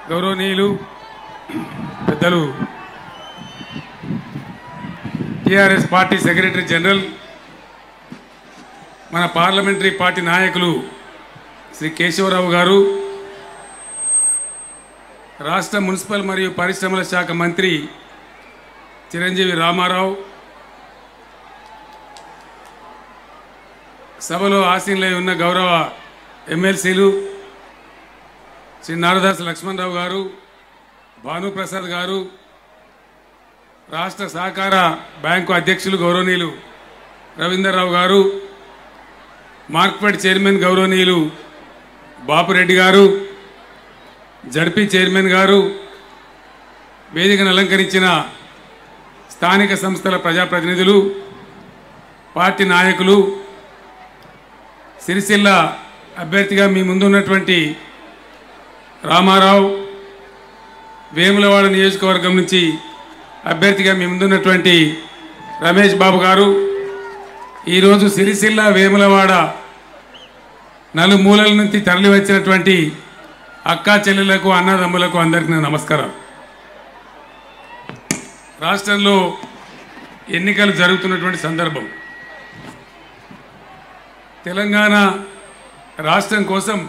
గౌరవనీయులు పెద్దలు TRS party secretary general మన పార్లమెంటరీ పార్టీ నాయకులు శ్రీ కేశవరావు గారు రాష్ట్ర మున్సిపల్ మరియు పరిశ్రమల శాఖ మంత్రి చిరంజీవి రామారావు సభలో ఆసీనులై ఉన్న గౌరవ ఎమ్మెల్సీలు శ్రీ నారదాస్ లక్ష్మణరావు గారు భానుప్రసాద్ గారు రాష్ట్ర సహకార బ్యాంకు అధ్యక్షులు గౌరవనీయులు రవీందర్రావు గారు మార్క్ఫెడ్ చైర్మన్ గౌరవనీయులు బాపురెడ్డి గారు జడ్పీ చైర్మన్ గారు వేదికను అలంకరించిన స్థానిక సంస్థల ప్రజాప్రతినిధులు పార్టీ నాయకులు సిరిసిల్ల అభ్యర్థిగా మీ ముందున్నటువంటి రామారావు వేములవాడ నియోజకవర్గం నుంచి అభ్యర్థిగా మీ ముందున్నటువంటి రమేష్ బాబు గారు ఈరోజు సిరిసిల్ల వేములవాడ నలుమూలల నుంచి తరలి వచ్చినటువంటి అక్కా చెల్లెలకు అన్నదమ్ములకు అందరికీ నా నమస్కారం రాష్ట్రంలో ఎన్నికలు జరుగుతున్నటువంటి సందర్భం తెలంగాణ రాష్ట్రం కోసం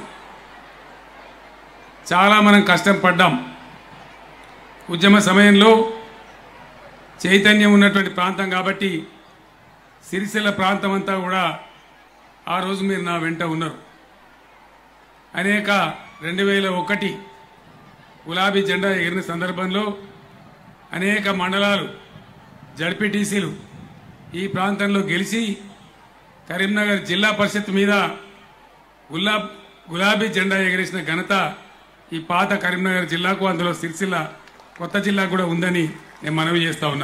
చాలా మనం కష్టం పడ్డాం ఉద్యమ సమయంలో చైతన్యం ఉన్నటువంటి ప్రాంతం కాబట్టి సిరిసిల్ల ప్రాంతం అంతా కూడా ఆ రోజు మీరు నా వెంట ఉన్నారు అనేక రెండు వేల ఒకటి గులాబీ జెండా ఎగిరిన సందర్భంలో అనేక మండలాలు జడ్పీటీసీలు ఈ ప్రాంతంలో గెలిచి కరీంనగర్ జిల్లా పరిషత్ మీద గులాబ్ గులాబీ జెండా ఎగరేసిన ఘనత ఈ పాత కరీంనగర్ జిల్లాకు అందులో సిరిసిల్ల కొత్త జిల్లా కూడా ఉందని నేను మనవి చేస్తా ఉన్నా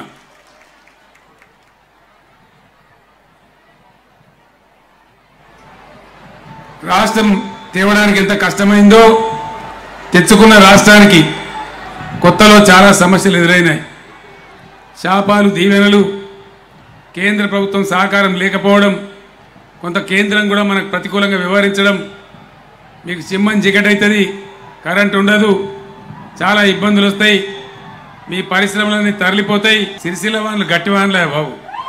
రాష్ట్రం తేవడానికి ఎంత కష్టమైందో తెచ్చుకున్న రాష్ట్రానికి కొత్తలో చాలా సమస్యలు ఎదురైనాయి శాపాలు దీవెనలు కేంద్ర ప్రభుత్వం సహకారం లేకపోవడం కొంత కేంద్రం కూడా మనకు ప్రతికూలంగా వ్యవహరించడం మీకు సింహం అవుతుంది కరెంట్ ఉండదు చాలా ఇబ్బందులు వస్తాయి మీ పరిశ్రమలన్నీ తరలిపోతాయి సిరిసిల్ల వాళ్ళు గట్టి వానలే బాబు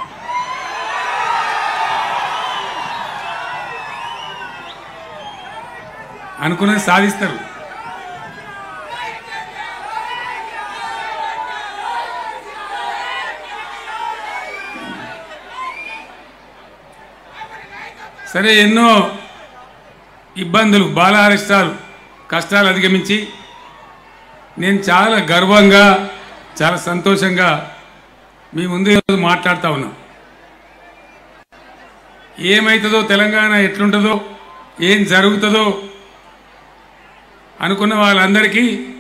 అనుకున్నది సాధిస్తారు సరే ఎన్నో ఇబ్బందులు బాలారిష్టాలు కష్టాలు అధిగమించి నేను చాలా గర్వంగా చాలా సంతోషంగా మీ ముందు ఈరోజు మాట్లాడుతూ ఉన్నా ఏమవుతుందో తెలంగాణ ఎట్లుంటుందో ఏం జరుగుతుందో అనుకున్న వాళ్ళందరికీ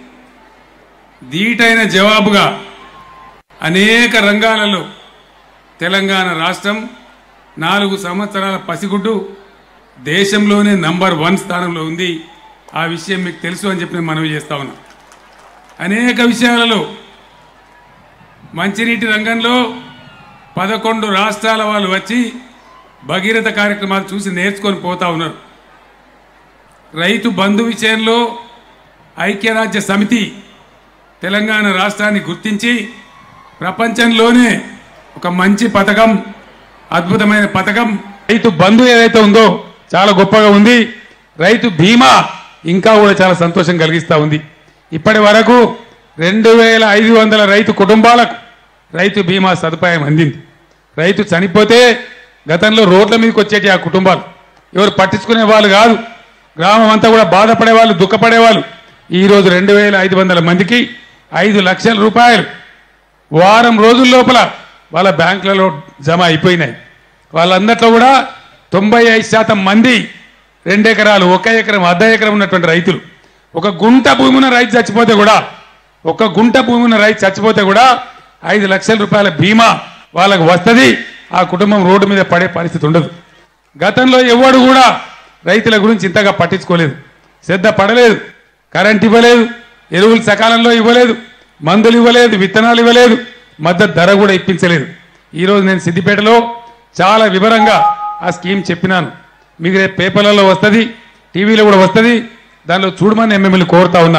ధీటైన జవాబుగా అనేక రంగాలలో తెలంగాణ రాష్ట్రం నాలుగు సంవత్సరాల పసిగుడ్డు దేశంలోనే నంబర్ వన్ స్థానంలో ఉంది ఆ విషయం మీకు తెలుసు అని చెప్పి నేను మనవి చేస్తా ఉన్నా అనేక విషయాలలో మంచినీటి రంగంలో పదకొండు రాష్ట్రాల వాళ్ళు వచ్చి భగీరథ కార్యక్రమాలు చూసి నేర్చుకొని పోతా ఉన్నారు రైతు బంధు విషయంలో ఐక్యరాజ్య సమితి తెలంగాణ రాష్ట్రాన్ని గుర్తించి ప్రపంచంలోనే ఒక మంచి పథకం అద్భుతమైన పథకం రైతు బంధు ఏదైతే ఉందో చాలా గొప్పగా ఉంది రైతు బీమా ఇంకా కూడా చాలా సంతోషం కలిగిస్తా ఉంది ఇప్పటి వరకు రెండు వేల ఐదు వందల రైతు కుటుంబాలకు రైతు బీమా సదుపాయం అందింది రైతు చనిపోతే గతంలో రోడ్ల మీదకి వచ్చేటి ఆ కుటుంబాలు ఎవరు పట్టించుకునే వాళ్ళు కాదు గ్రామం అంతా కూడా బాధపడే వాళ్ళు దుఃఖపడే వాళ్ళు ఈ రోజు రెండు వేల ఐదు వందల మందికి ఐదు లక్షల రూపాయలు వారం రోజుల లోపల వాళ్ళ బ్యాంకులలో జమ అయిపోయినాయి వాళ్ళందరిలో కూడా తొంభై ఐదు శాతం మంది రెండు ఎకరాలు ఒక ఎకరం అర్ధ ఎకరం ఉన్నటువంటి రైతులు ఒక గుంట భూమి ఉన్న రైతు చచ్చిపోతే కూడా ఒక గుంట భూమి ఉన్న రైతు చచ్చిపోతే కూడా ఐదు లక్షల రూపాయల బీమా వాళ్ళకు వస్తుంది ఆ కుటుంబం రోడ్డు మీద పడే పరిస్థితి ఉండదు గతంలో ఎవడు కూడా రైతుల గురించి ఇంతగా పట్టించుకోలేదు శ్రద్ధ పడలేదు కరెంట్ ఇవ్వలేదు ఎరువులు సకాలంలో ఇవ్వలేదు మందులు ఇవ్వలేదు విత్తనాలు ఇవ్వలేదు మద్దతు ధర కూడా ఇప్పించలేదు ఈరోజు నేను సిద్దిపేటలో చాలా వివరంగా ఆ స్కీమ్ చెప్పినాను మీకు రేపు పేపర్లలో వస్తుంది టీవీలో కూడా వస్తుంది దానిలో చూడమని నేను మిమ్మల్ని కోరుతా ఉన్నా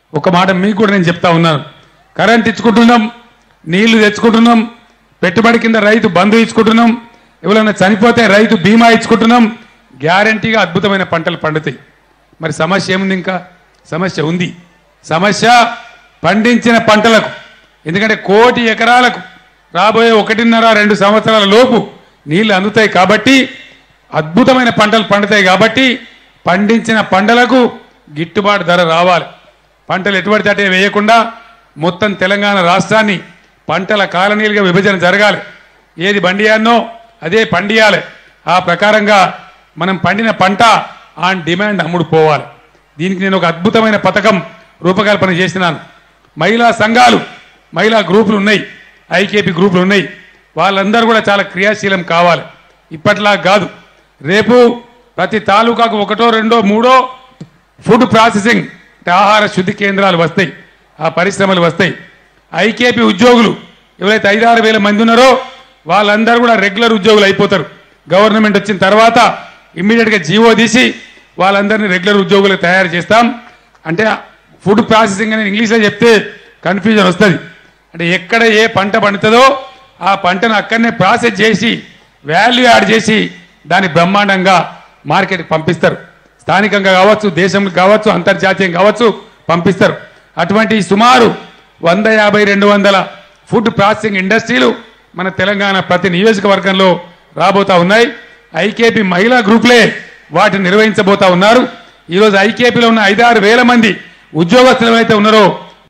ఒక మాట మీకు కూడా నేను చెప్తా ఉన్నాను కరెంట్ ఇచ్చుకుంటున్నాం నీళ్లు తెచ్చుకుంటున్నాం పెట్టుబడి కింద రైతు బంధు ఇచ్చుకుంటున్నాం ఎవరైనా చనిపోతే రైతు బీమా ఇచ్చుకుంటున్నాం గ్యారంటీగా అద్భుతమైన పంటలు పండుతాయి మరి సమస్య ఏముంది ఇంకా సమస్య ఉంది సమస్య పండించిన పంటలకు ఎందుకంటే కోటి ఎకరాలకు రాబోయే ఒకటిన్నర రెండు సంవత్సరాల లోపు నీళ్లు అందుతాయి కాబట్టి అద్భుతమైన పంటలు పండుతాయి కాబట్టి పండించిన పంటలకు గిట్టుబాటు ధర రావాలి పంటలు ఎటువంటి అటే వేయకుండా మొత్తం తెలంగాణ రాష్ట్రాన్ని పంటల కాలనీలుగా విభజన జరగాలి ఏది బండియాన్నో అదే పండియాలి ఆ ప్రకారంగా మనం పండిన పంట ఆన్ డిమాండ్ అమ్ముడు పోవాలి దీనికి నేను ఒక అద్భుతమైన పథకం రూపకల్పన చేసినాను మహిళా సంఘాలు మహిళా గ్రూపులు ఉన్నాయి ఐకేపీ గ్రూపులు ఉన్నాయి వాళ్ళందరూ కూడా చాలా క్రియాశీలం కావాలి ఇప్పట్లా కాదు రేపు ప్రతి తాలూకాకు ఒకటో రెండో మూడో ఫుడ్ ప్రాసెసింగ్ అంటే ఆహార శుద్ధి కేంద్రాలు వస్తాయి ఆ పరిశ్రమలు వస్తాయి ఐకేపీ ఉద్యోగులు ఎవరైతే ఐదారు వేల మంది ఉన్నారో వాళ్ళందరూ కూడా రెగ్యులర్ ఉద్యోగులు అయిపోతారు గవర్నమెంట్ వచ్చిన తర్వాత ఇమ్మీడియట్ గా జీవో తీసి వాళ్ళందరినీ రెగ్యులర్ ఉద్యోగులకు తయారు చేస్తాం అంటే ఫుడ్ ప్రాసెసింగ్ అని ఇంగ్లీష్లో చెప్తే కన్ఫ్యూజన్ వస్తుంది అంటే ఎక్కడ ఏ పంట పండుతుందో ఆ పంటను అక్కడనే ప్రాసెస్ చేసి వాల్యూ యాడ్ చేసి దాన్ని బ్రహ్మాండంగా మార్కెట్కి పంపిస్తారు స్థానికంగా కావచ్చు దేశంలో కావచ్చు అంతర్జాతీయం కావచ్చు పంపిస్తారు అటువంటి సుమారు వంద యాభై రెండు వందల ఫుడ్ ప్రాసెసింగ్ ఇండస్ట్రీలు మన తెలంగాణ ప్రతి నియోజకవర్గంలో రాబోతా ఉన్నాయి ఐకేపీ మహిళా గ్రూపులే వాటిని నిర్వహించబోతా ఉన్నారు ఈరోజు ఐకేపీలో ఉన్న ఐదారు వేల మంది ఉద్యోగస్తులు ఎవరైతే ఉన్నారో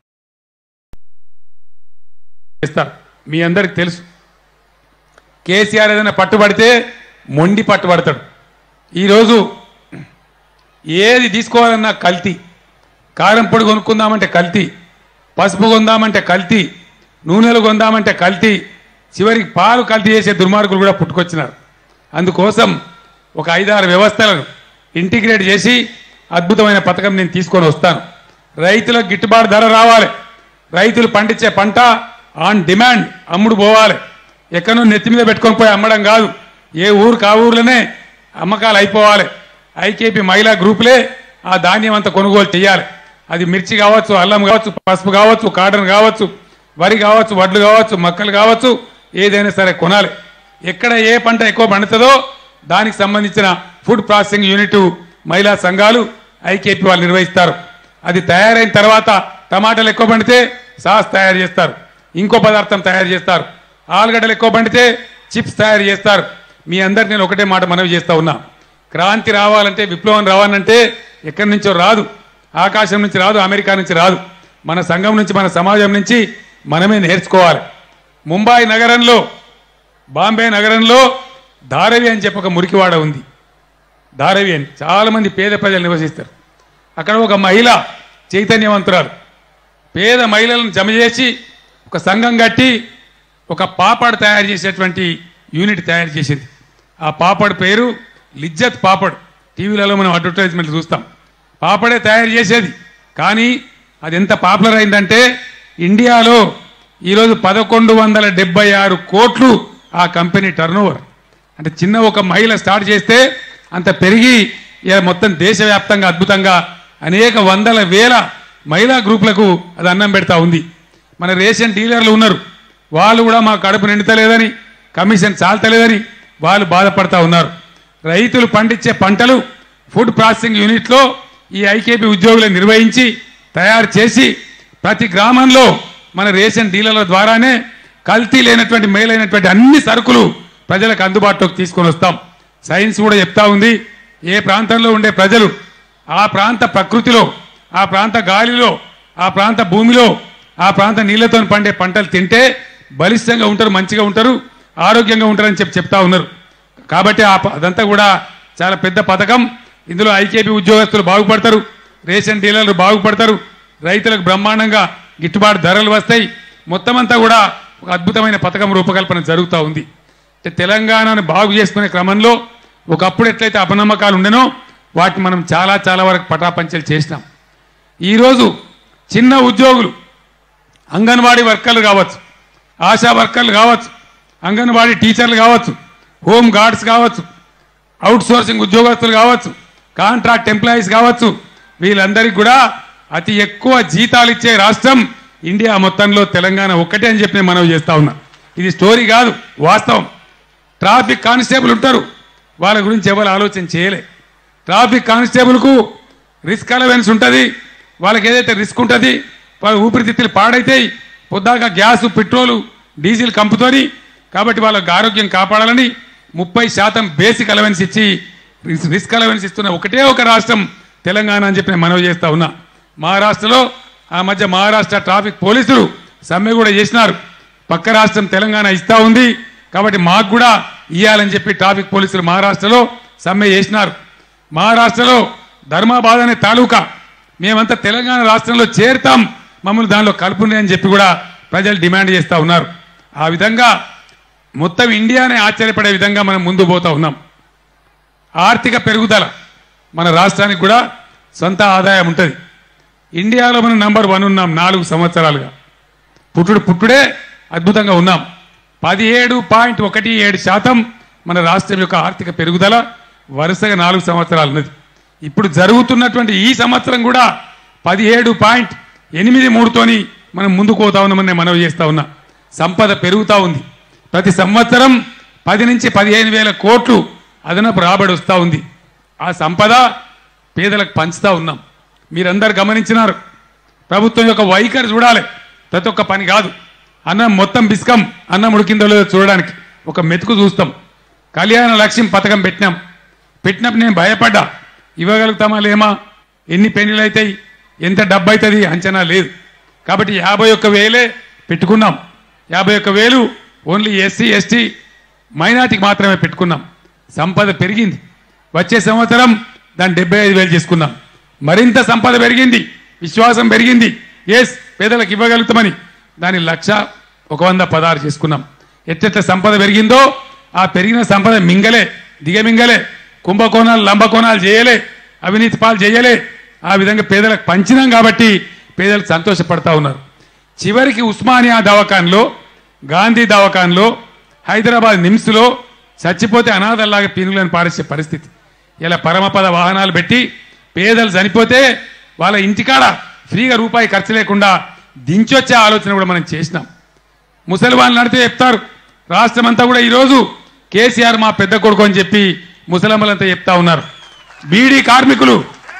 చేస్తారు మీ అందరికి తెలుసు కేసీఆర్ ఏదైనా పట్టుబడితే మొండి పట్టుబడతాడు ఈరోజు ఏది తీసుకోవాలన్నా కల్తీ కారం పొడి కొనుక్కుందామంటే కల్తీ పసుపు కొందామంటే కల్తీ నూనెలు కొందామంటే కల్తీ చివరికి పాలు కల్తీ చేసే దుర్మార్గులు కూడా పుట్టుకొచ్చినారు అందుకోసం ఒక ఐదారు వ్యవస్థలను ఇంటిగ్రేట్ చేసి అద్భుతమైన పథకం నేను తీసుకొని వస్తాను రైతులకు గిట్టుబాటు ధర రావాలి రైతులు పండించే పంట ఆన్ డిమాండ్ అమ్ముడు పోవాలి ఎక్కడో నెత్తి మీద పెట్టుకొని పోయి అమ్మడం కాదు ఏ ఊరు కా ఊర్లోనే అమ్మకాలు అయిపోవాలి ఐకేపీ మహిళా గ్రూపులే ఆ ధాన్యం అంతా కొనుగోలు చేయాలి అది మిర్చి కావచ్చు అల్లం కావచ్చు పసుపు కావచ్చు కాటన్ కావచ్చు వరి కావచ్చు వడ్లు కావచ్చు మక్కలు కావచ్చు ఏదైనా సరే కొనాలి ఎక్కడ ఏ పంట ఎక్కువ పండుతుందో దానికి సంబంధించిన ఫుడ్ ప్రాసెసింగ్ యూనిట్ మహిళా సంఘాలు ఐకేపీ వాళ్ళు నిర్వహిస్తారు అది తయారైన తర్వాత టమాటాలు ఎక్కువ పండితే సాస్ తయారు చేస్తారు ఇంకో పదార్థం తయారు చేస్తారు ఆలుగడ్డలు ఎక్కువ పండితే చిప్స్ తయారు చేస్తారు మీ అందరికి నేను ఒకటే మాట మనవి చేస్తా ఉన్నా క్రాంతి రావాలంటే విప్లవం రావాలంటే ఎక్కడి నుంచో రాదు ఆకాశం నుంచి రాదు అమెరికా నుంచి రాదు మన సంఘం నుంచి మన సమాజం నుంచి మనమే నేర్చుకోవాలి ముంబై నగరంలో బాంబే నగరంలో ధారవి అని చెప్పి ఒక మురికివాడ ఉంది ధారవి అని చాలా మంది పేద ప్రజలు నివసిస్తారు అక్కడ ఒక మహిళ చైతన్యవంతురాలు పేద మహిళలను జమ చేసి ఒక సంఘం కట్టి ఒక పాపడ్ తయారు చేసేటువంటి యూనిట్ తయారు చేసింది ఆ పాపడ్ పేరు లిజ్జత్ పాపడ్ టీవీలలో మనం అడ్వర్టైజ్మెంట్ చూస్తాం పాపడే తయారు చేసేది కానీ అది ఎంత పాపులర్ అయిందంటే ఇండియాలో ఈరోజు పదకొండు వందల డెబ్బై ఆరు కోట్లు ఆ కంపెనీ టర్నోవర్ అంటే చిన్న ఒక మహిళ స్టార్ట్ చేస్తే అంత పెరిగి ఇక మొత్తం దేశవ్యాప్తంగా అద్భుతంగా అనేక వందల వేల మహిళా గ్రూపులకు అది అన్నం పెడతా ఉంది మన రేషన్ డీలర్లు ఉన్నారు వాళ్ళు కూడా మా కడుపు నిండుతలేదని కమిషన్ చాలతలేదని వాళ్ళు బాధపడతా ఉన్నారు రైతులు పండించే పంటలు ఫుడ్ ప్రాసెసింగ్ యూనిట్లో ఈ ఐకేపీ ఉద్యోగులను నిర్వహించి తయారు చేసి ప్రతి గ్రామంలో మన రేషన్ డీలర్ల ద్వారానే కల్తీ లేనటువంటి మేలైనటువంటి అన్ని సరుకులు ప్రజలకు అందుబాటులోకి తీసుకొని వస్తాం సైన్స్ కూడా చెప్తా ఉంది ఏ ప్రాంతంలో ఉండే ప్రజలు ఆ ప్రాంత ప్రకృతిలో ఆ ప్రాంత గాలిలో ఆ ప్రాంత భూమిలో ఆ ప్రాంత నీళ్లతో పండే పంటలు తింటే బలిష్టంగా ఉంటారు మంచిగా ఉంటారు ఆరోగ్యంగా ఉంటారని చెప్పి చెప్తా ఉన్నారు కాబట్టి ఆ ప- అదంతా కూడా చాలా పెద్ద పథకం ఇందులో ఐకేపీ ఉద్యోగస్తులు బాగుపడతారు రేషన్ డీలర్లు బాగుపడతారు రైతులకు బ్రహ్మాండంగా గిట్టుబాటు ధరలు వస్తాయి మొత్తం అంతా కూడా ఒక అద్భుతమైన పథకం రూపకల్పన జరుగుతూ ఉంది అంటే తెలంగాణను బాగు చేసుకునే క్రమంలో ఒకప్పుడు ఎట్లయితే అపనమ్మకాలు ఉండేనో వాటిని మనం చాలా చాలా వరకు పటాపంచలు చేసినాం ఈరోజు చిన్న ఉద్యోగులు అంగన్వాడీ వర్కర్లు కావచ్చు ఆశా వర్కర్లు కావచ్చు అంగన్వాడీ టీచర్లు కావచ్చు హోమ్ గార్డ్స్ కావచ్చు అవుట్ సోర్సింగ్ ఉద్యోగస్తులు కావచ్చు కాంట్రాక్ట్ ఎంప్లాయీస్ కావచ్చు వీళ్ళందరికీ కూడా అతి ఎక్కువ జీతాలు ఇచ్చే రాష్ట్రం ఇండియా మొత్తంలో తెలంగాణ ఒక్కటే అని చెప్పి నేను మనవి చేస్తా ఉన్నా ఇది స్టోరీ కాదు వాస్తవం ట్రాఫిక్ కానిస్టేబుల్ ఉంటారు వాళ్ళ గురించి ఎవరు ఆలోచన చేయలే ట్రాఫిక్ కానిస్టేబుల్కు రిస్క్ అలవెన్స్ ఉంటుంది వాళ్ళకి ఏదైతే రిస్క్ ఉంటుంది వాళ్ళ ఊపిరితిత్తులు పాడైతాయి పొద్దాక గ్యాస్ పెట్రోలు డీజిల్ కంపుతోని కాబట్టి వాళ్ళకి ఆరోగ్యం కాపాడాలని ముప్పై శాతం బేసిక్ అలవెన్స్ ఇచ్చి రిస్- రిస్క్ అలవెన్స్ ఇస్తున్న ఒకటే ఒక రాష్ట్రం తెలంగాణ అని చెప్పి నేను మనవి చేస్తా ఉన్నా మహారాష్ట్రలో ఆ మధ్య మహారాష్ట్ర ట్రాఫిక్ పోలీసులు సమ్మె కూడా చేసినారు పక్క రాష్ట్రం తెలంగాణ ఇస్తా ఉంది కాబట్టి మాకు కూడా ఇవ్వాలని చెప్పి ట్రాఫిక్ పోలీసులు మహారాష్ట్రలో సమ్మె చేసినారు మహారాష్ట్రలో ధర్మాబాద్ అనే తాలూకా మేమంతా తెలంగాణ రాష్ట్రంలో చేరుతాం మమ్మల్ని దానిలో కలుపుండి అని చెప్పి కూడా ప్రజలు డిమాండ్ చేస్తా ఉన్నారు ఆ విధంగా మొత్తం ఇండియానే ఆశ్చర్యపడే విధంగా మనం ముందు పోతా ఉన్నాం ఆర్థిక పెరుగుదల మన రాష్ట్రానికి కూడా సొంత ఆదాయం ఉంటుంది ఇండియాలో మనం నంబర్ వన్ ఉన్నాం నాలుగు సంవత్సరాలుగా పుట్టుడు పుట్టుడే అద్భుతంగా ఉన్నాం పదిహేడు పాయింట్ ఒకటి ఏడు శాతం మన రాష్ట్రం యొక్క ఆర్థిక పెరుగుదల వరుసగా నాలుగు సంవత్సరాలు ఉన్నది ఇప్పుడు జరుగుతున్నటువంటి ఈ సంవత్సరం కూడా పదిహేడు పాయింట్ ఎనిమిది మూడుతోని మనం ముందుకు పోతా ఉన్నామని నేను మనవి చేస్తా ఉన్నా సంపద పెరుగుతా ఉంది ప్రతి సంవత్సరం పది నుంచి పదిహేను వేల కోట్లు అదనపు రాబడి వస్తూ ఉంది ఆ సంపద పేదలకు పంచుతా ఉన్నాం మీరందరు గమనించినారు ప్రభుత్వం యొక్క వైఖరి చూడాలి ప్రతి ఒక్క పని కాదు అన్నం మొత్తం బిస్కం అన్నం ఉడికిందో లేదో చూడడానికి ఒక మెతుకు చూస్తాం కళ్యాణ లక్ష్యం పథకం పెట్టినాం పెట్టినప్పుడు నేను భయపడ్డా ఇవ్వగలుగుతామా లేమా ఎన్ని పెళ్లిలు అవుతాయి ఎంత డబ్బు అవుతుంది అంచనా లేదు కాబట్టి యాభై ఒక్క వేలే పెట్టుకున్నాం యాభై ఒక్క వేలు ఓన్లీ ఎస్సీ ఎస్టీ మైనార్టీకి మాత్రమే పెట్టుకున్నాం సంపద పెరిగింది వచ్చే సంవత్సరం దాన్ని డెబ్బై ఐదు వేలు చేసుకున్నాం మరింత సంపద పెరిగింది విశ్వాసం పెరిగింది ఎస్ పేదలకు ఇవ్వగలుగుతామని దాని లక్ష ఒక వంద పదహారు చేసుకున్నాం ఎట్టెట్ల సంపద పెరిగిందో ఆ పెరిగిన సంపద మింగలే దిగమింగలే కుంభకోణాలు లంబకోణాలు చేయలే అవినీతి పాలు చేయలే ఆ విధంగా పేదలకు పంచినాం కాబట్టి పేదలకు సంతోషపడతా ఉన్నారు చివరికి ఉస్మానియా దవాఖాన్లో గాంధీ దవాఖాన్లో హైదరాబాద్ నిమ్స్లో చచ్చిపోతే అనాథల్లాగా పీనులను పారేసే పరిస్థితి ఇలా పరమపద వాహనాలు పెట్టి పేదలు చనిపోతే వాళ్ళ ఇంటికాడ ఫ్రీగా రూపాయి ఖర్చు లేకుండా దించొచ్చే ఆలోచన కూడా మనం చేసినాం ముసలి వాళ్ళు నడితే చెప్తారు రాష్ట్రం అంతా కూడా ఈరోజు కేసీఆర్ మా పెద్ద కొడుకు అని చెప్పి ముసలమ్మలంతా చెప్తా ఉన్నారు బీడీ కార్మికులు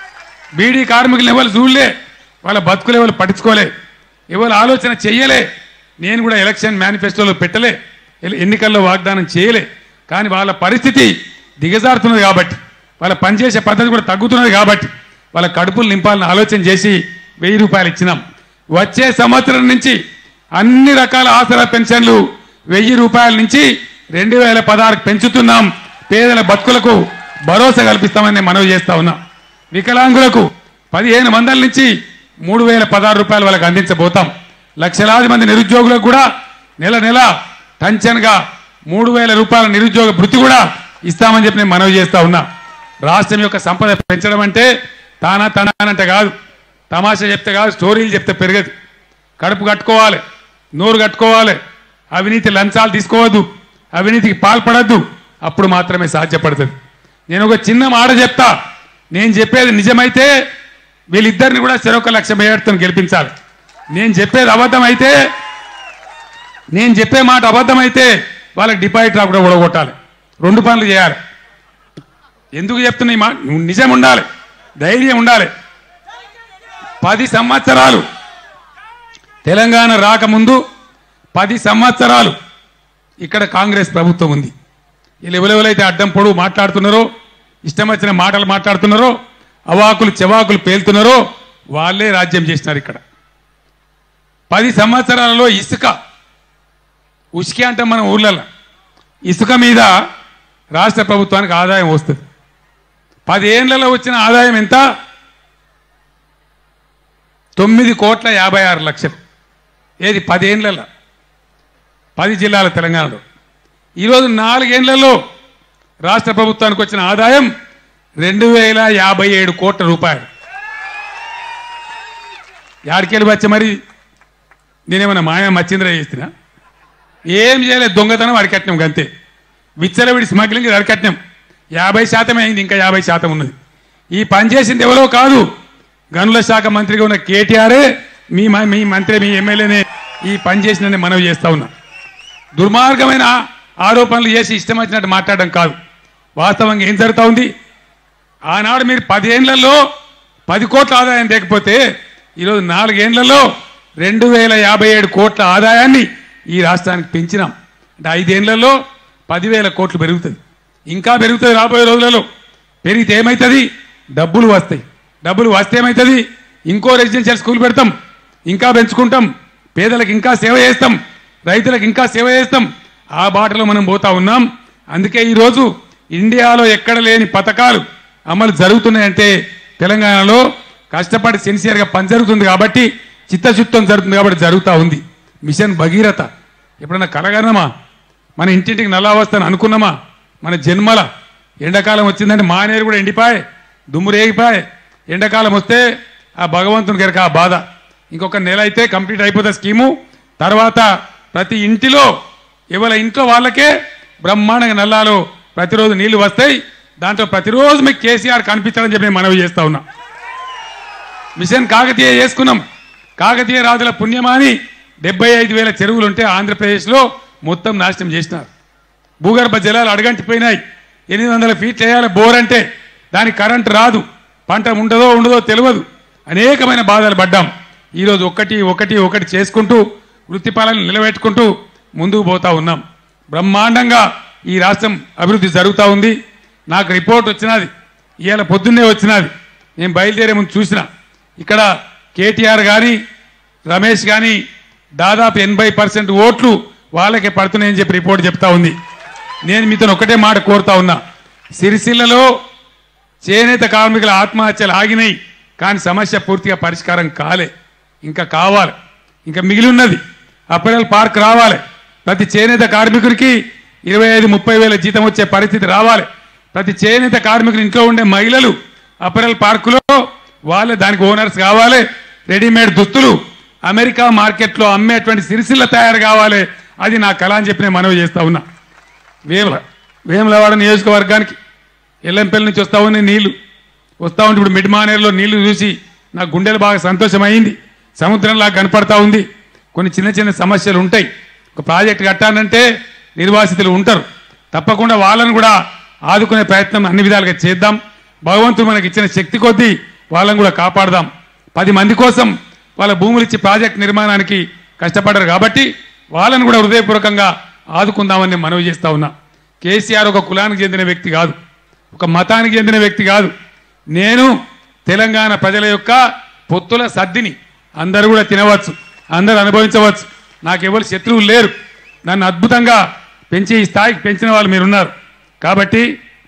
బీడీ కార్మికులు ఎవరు చూడలే వాళ్ళ బతుకులు ఎవరు పట్టించుకోలే ఎవరు ఆలోచన చెయ్యలే నేను కూడా ఎలక్షన్ మేనిఫెస్టోలో పెట్టలే ఎల్- ఎన్నికల్లో వాగ్దానం చేయలే కానీ వాళ్ళ పరిస్థితి దిగజారుతున్నది కాబట్టి వాళ్ళ పనిచేసే పద్ధతి కూడా తగ్గుతున్నది కాబట్టి వాళ్ళ కడుపులు నింపాలని ఆలోచన చేసి వెయ్యి రూపాయలు ఇచ్చినాం వచ్చే సంవత్సరం నుంచి అన్ని రకాల ఆసరా పెన్షన్లు వెయ్యి రూపాయల నుంచి రెండు వేల పదహారుకు పెంచుతున్నాం పేదల బతుకులకు భరోసా కల్పిస్తామని నేను మనవి చేస్తా ఉన్నా వికలాంగులకు పదిహేను వందల నుంచి మూడు వేల పదహారు రూపాయలు వాళ్ళకి అందించబోతాం లక్షలాది మంది నిరుద్యోగులకు కూడా నెల నెల టెన్షన్గా మూడు వేల రూపాయల నిరుద్యోగ భృతి కూడా ఇస్తామని చెప్పి నేను మనవి చేస్తా ఉన్నా రాష్ట్రం యొక్క సంపద పెంచడం అంటే తానా తనానంటే కాదు తమాషా చెప్తే కాదు స్టోరీలు చెప్తే పెరగదు కడుపు కట్టుకోవాలి నోరు కట్టుకోవాలి అవినీతి లంచాలు తీసుకోవద్దు అవినీతికి పాల్పడద్దు అప్పుడు మాత్రమే సాధ్యపడుతుంది నేను ఒక చిన్న మాట చెప్తా నేను చెప్పేది నిజమైతే వీళ్ళిద్దరిని కూడా చెరొక లక్ష మేయర్తో గెలిపించాలి నేను చెప్పేది అబద్ధం అయితే నేను చెప్పే మాట అబద్ధమైతే వాళ్ళకి డిపాజిట్ రాకుండా ఓడగొట్టాలి రెండు పనులు చేయాలి ఎందుకు చెప్తున్నా ఈ మాట నువ్వు నిజం ఉండాలి ధైర్యం ఉండాలి పది సంవత్సరాలు తెలంగాణ రాకముందు పది సంవత్సరాలు ఇక్కడ కాంగ్రెస్ ప్రభుత్వం ఉంది వీళ్ళు ఎవరెవరైతే అడ్డం పొడుగు మాట్లాడుతున్నారో ఇష్టం వచ్చిన మాటలు మాట్లాడుతున్నారో అవాకులు చెవాకులు పేలుతున్నారో వాళ్ళే రాజ్యం చేసినారు ఇక్కడ పది సంవత్సరాలలో ఇసుక ఉసుక అంటే మన ఊర్లలో ఇసుక మీద రాష్ట్ర ప్రభుత్వానికి ఆదాయం వస్తుంది పదేళ్లలో వచ్చిన ఆదాయం ఎంత తొమ్మిది కోట్ల యాభై ఆరు లక్షలు ఏది పదేళ్లలో పది జిల్లాల తెలంగాణలో ఈరోజు నాలుగేళ్లలో రాష్ట్ర ప్రభుత్వానికి వచ్చిన ఆదాయం రెండు వేల యాభై ఏడు కోట్ల రూపాయలు యాడికెళ్ళి వచ్చి మరి నేనేమన్నా మాయా మచ్చింద్ర చేస్తున్నా ఏం చేయలేదు దొంగతనం అరికట్నం అంతే విచ్చలవిడి స్మగ్లింగ్ అరికట్నం యాభై శాతం అయింది ఇంకా యాభై శాతం ఉన్నది ఈ పని చేసింది ఎవరో కాదు గనుల శాఖ మంత్రిగా ఉన్న కేటీఆరే మీ మ- మీ మంత్రి మీ ఎమ్మెల్యేనే ఈ పని చేసిన మనవి చేస్తా ఉన్నా దుర్మార్గమైన ఆరోపణలు చేసి ఇష్టం వచ్చినట్టు మాట్లాడడం కాదు వాస్తవంగా ఏం జరుగుతా ఉంది ఆనాడు మీరు పదేళ్లలో పది కోట్ల ఆదాయం లేకపోతే ఈరోజు నాలుగేళ్లలో రెండు వేల యాభై ఏడు కోట్ల ఆదాయాన్ని ఈ రాష్ట్రానికి పెంచినాం అంటే ఐదేళ్లలో పదివేల కోట్లు పెరుగుతుంది ఇంకా పెరుగుతుంది రాబోయే రోజులలో పెరిగితే ఏమవుతుంది డబ్బులు వస్తాయి డబ్బులు వస్తే ఏమవుతుంది ఇంకో రెసిడెన్షియల్ స్కూల్ పెడతాం ఇంకా పెంచుకుంటాం పేదలకు ఇంకా సేవ చేస్తాం రైతులకు ఇంకా సేవ చేస్తాం ఆ బాటలో మనం పోతా ఉన్నాం అందుకే ఈరోజు ఇండియాలో ఎక్కడ లేని పథకాలు అమలు జరుగుతున్నాయంటే తెలంగాణలో కష్టపడి సిన్సియర్గా పని జరుగుతుంది కాబట్టి చిత్తశుద్ధం జరుగుతుంది కాబట్టి జరుగుతూ ఉంది మిషన్ భగీరథ ఎప్పుడన్నా కలగనమా మన ఇంటింటికి నల్ల వస్తాను అనుకున్నామా మన జన్మల ఎండాకాలం వచ్చిందంటే మానేరు కూడా ఎండిపాయే దుమ్ము రేగిపాయే ఎండాకాలం వస్తే ఆ భగవంతుని గారికి ఆ బాధ ఇంకొక నెల అయితే కంప్లీట్ అయిపోతుంది స్కీము తర్వాత ప్రతి ఇంటిలో ఎవరి ఇంట్లో వాళ్ళకే బ్రహ్మాండంగా నల్లాలో ప్రతిరోజు నీళ్లు వస్తాయి దాంట్లో ప్రతిరోజు మీకు కేసీఆర్ కనిపించాలని చెప్పి నేను మనవి చేస్తా ఉన్నా మిషన్ కాకతీయ చేసుకున్నాం కాకతీయ రాజుల పుణ్యమాని డెబ్బై ఐదు వేల చెరువులు ఉంటే ఆంధ్రప్రదేశ్లో మొత్తం నాశనం చేసినారు భూగర్భ జలాలు అడగంటిపోయినాయి ఎనిమిది వందల ఫీట్లు వేయాలి బోర్ అంటే దానికి కరెంట్ రాదు పంట ఉండదో ఉండదో తెలియదు అనేకమైన బాధలు పడ్డాం ఈరోజు ఒకటి ఒకటి ఒకటి చేసుకుంటూ వృత్తిపాలను నిలబెట్టుకుంటూ ముందుకు పోతా ఉన్నాం బ్రహ్మాండంగా ఈ రాష్ట్రం అభివృద్ధి జరుగుతూ ఉంది నాకు రిపోర్ట్ వచ్చినది ఇవాళ పొద్దున్నే వచ్చినది నేను బయలుదేరే ముందు చూసిన ఇక్కడ కేటీఆర్ కానీ రమేష్ కానీ దాదాపు ఎనభై పర్సెంట్ ఓట్లు వాళ్ళకే పడుతున్నాయని చెప్పి రిపోర్ట్ చెప్తా ఉంది నేను మీతో ఒకటే మాట కోరుతా ఉన్నా సిరిసిల్లలో చేనేత కార్మికుల ఆత్మహత్యలు ఆగినాయి కానీ సమస్య పూర్తిగా పరిష్కారం కాలే ఇంకా కావాలి ఇంకా మిగిలి ఉన్నది అప్పరల్ పార్క్ రావాలి ప్రతి చేనేత కార్మికుడికి ఇరవై ఐదు ముప్పై వేల జీతం వచ్చే పరిస్థితి రావాలి ప్రతి చేనేత కార్మికులు ఇంట్లో ఉండే మహిళలు అప్పరల్ పార్కులో వాళ్ళే దానికి ఓనర్స్ కావాలి రెడీమేడ్ దుస్తులు అమెరికా మార్కెట్లో అమ్మేటువంటి సిరిసిల్ల తయారు కావాలి అది నా కళ అని చెప్పి నేను మనవి చేస్తా ఉన్నా వేముల వేములవాడ నియోజకవర్గానికి ఎల్లంపల్లి నుంచి వస్తా ఉన్నాయి నీళ్లు వస్తా ఉంటే ఇప్పుడు మిడ్మానేరులో నీళ్లు చూసి నా గుండెలు బాగా సంతోషమైంది సముద్రంలా కనపడతా ఉంది కొన్ని చిన్న చిన్న సమస్యలు ఉంటాయి ఒక ప్రాజెక్ట్ కట్టానంటే నిర్వాసితులు ఉంటారు తప్పకుండా వాళ్ళని కూడా ఆదుకునే ప్రయత్నం అన్ని విధాలుగా చేద్దాం భగవంతుడు మనకి ఇచ్చిన శక్తి కొద్దీ వాళ్ళని కూడా కాపాడదాం పది మంది కోసం వాళ్ళ భూములు ఇచ్చి ప్రాజెక్ట్ నిర్మాణానికి కష్టపడ్డారు కాబట్టి వాళ్ళని కూడా హృదయపూర్వకంగా ఆదుకుందామని నేను మనవి చేస్తా ఉన్నా కేసీఆర్ ఒక కులానికి చెందిన వ్యక్తి కాదు ఒక మతానికి చెందిన వ్యక్తి కాదు నేను తెలంగాణ ప్రజల యొక్క పొత్తుల సద్దిని అందరూ కూడా తినవచ్చు అందరూ అనుభవించవచ్చు నాకు ఎవరు శత్రువులు లేరు నన్ను అద్భుతంగా పెంచి ఈ స్థాయికి పెంచిన వాళ్ళు మీరున్నారు కాబట్టి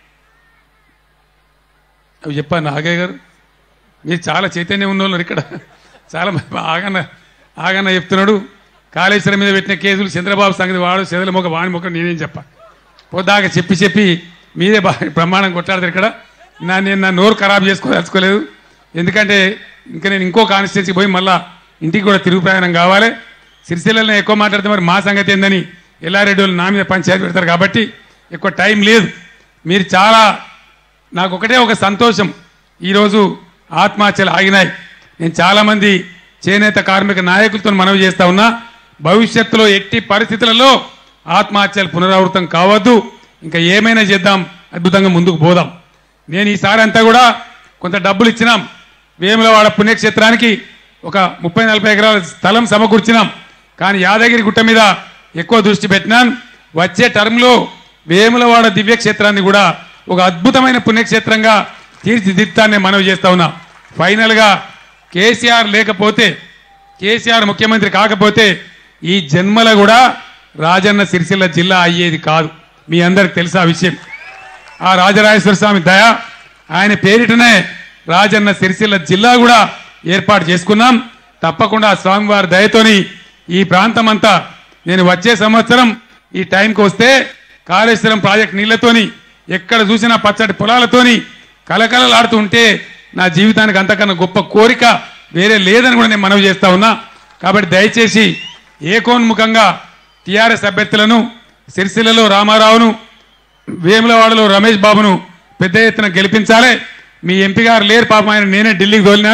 అవి చెప్పాను నాగయ్య గారు మీరు చాలా చైతన్యం ఉన్నోళ్ళు ఇక్కడ చాలా మంది ఆగన్న ఆగన్న చెప్తున్నాడు కాళేశ్వరం మీద పెట్టిన కేసులు చంద్రబాబు సంగతి వాడు చెదల మొక్క వాణి మొక్క నేనేం చెప్పా పొద్దాక చెప్పి చెప్పి మీరే బాగా ప్రమాణం కొట్లాడతారు ఇక్కడ నా నేను నా నోరు ఖరాబ్ చేసుకోదలుచుకోలేదు ఎందుకంటే ఇంకా నేను ఇంకో కాన్స్టిట్యూన్సీ పోయి మళ్ళా ఇంటికి కూడా తిరుగు ప్రయాణం కావాలి సిరిసిల్లలో ఎక్కువ మాట్లాడితే మరి మా సంగతి ఏందని ఎల్లారెడ్డి వాళ్ళు నా మీద పంచాయతీ పెడతారు కాబట్టి ఎక్కువ టైం లేదు మీరు చాలా నాకు ఒకటే ఒక సంతోషం ఈరోజు ఆత్మహత్యలు ఆగినాయి నేను చాలామంది చేనేత కార్మిక నాయకులతో మనవి చేస్తా ఉన్నా భవిష్యత్తులో ఎట్టి పరిస్థితులలో ఆత్మహత్యలు పునరావృతం కావద్దు ఇంకా ఏమైనా చేద్దాం అద్భుతంగా ముందుకు పోదాం నేను ఈసారి అంతా కూడా కొంత డబ్బులు ఇచ్చినాం వేములవాడ పుణ్యక్షేత్రానికి ఒక ముప్పై నలభై ఎకరాల స్థలం సమకూర్చినాం కానీ యాదగిరి గుట్ట మీద ఎక్కువ దృష్టి పెట్టినాను వచ్చే టర్మ్లో వేములవాడ దివ్యక్షేత్రాన్ని కూడా ఒక అద్భుతమైన పుణ్యక్షేత్రంగా తీర్చిదిద్దాన్ని మనవి చేస్తా ఉన్నా ఫైనల్గా కేసీఆర్ లేకపోతే కేసీఆర్ ముఖ్యమంత్రి కాకపోతే ఈ జన్మల కూడా రాజన్న సిరిసిల్ల జిల్లా అయ్యేది కాదు మీ అందరికి తెలుసా ఆ విషయం ఆ రాజరాజేశ్వర స్వామి దయ ఆయన పేరిటనే రాజన్న సిరిసిల్ల జిల్లా కూడా ఏర్పాటు చేసుకున్నాం తప్పకుండా ఆ స్వామివారి దయతోని ఈ ప్రాంతం అంతా నేను వచ్చే సంవత్సరం ఈ టైంకి వస్తే కాళేశ్వరం ప్రాజెక్ట్ నీళ్లతోని ఎక్కడ చూసినా పచ్చటి పొలాలతోని కలకలలాడుతూ ఉంటే నా జీవితానికి అంతకన్నా గొప్ప కోరిక వేరే లేదని కూడా నేను మనవి చేస్తా ఉన్నా కాబట్టి దయచేసి ఏకోన్ముఖంగా టీఆర్ఎస్ అభ్యర్థులను సిరిసిల్లలో రామారావును వేములవాడలో రమేష్ బాబును పెద్ద ఎత్తున గెలిపించాలి మీ ఎంపీ గారు లేరు పాపం ఆయన నేనే ఢిల్లీకి తోలినాను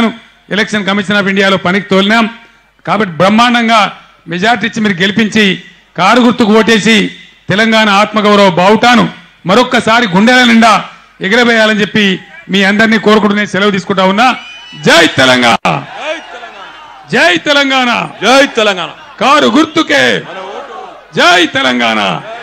ఎలక్షన్ కమిషన్ ఆఫ్ ఇండియాలో పనికి తోలినాం కాబట్టి బ్రహ్మాండంగా మెజార్టీ ఇచ్చి మీరు గెలిపించి కారు గుర్తుకు ఓటేసి తెలంగాణ ఆత్మగౌరవ బావుటాను మరొక్కసారి గుండెల నిండా ఎగరవేయాలని చెప్పి మీ అందరినీ కోరుకుంటూనే సెలవు తీసుకుంటా ఉన్నా జై తెలంగాణ జై తెలంగాణ జై తెలంగాణ కారు గుర్తుకే జై తెలంగాణ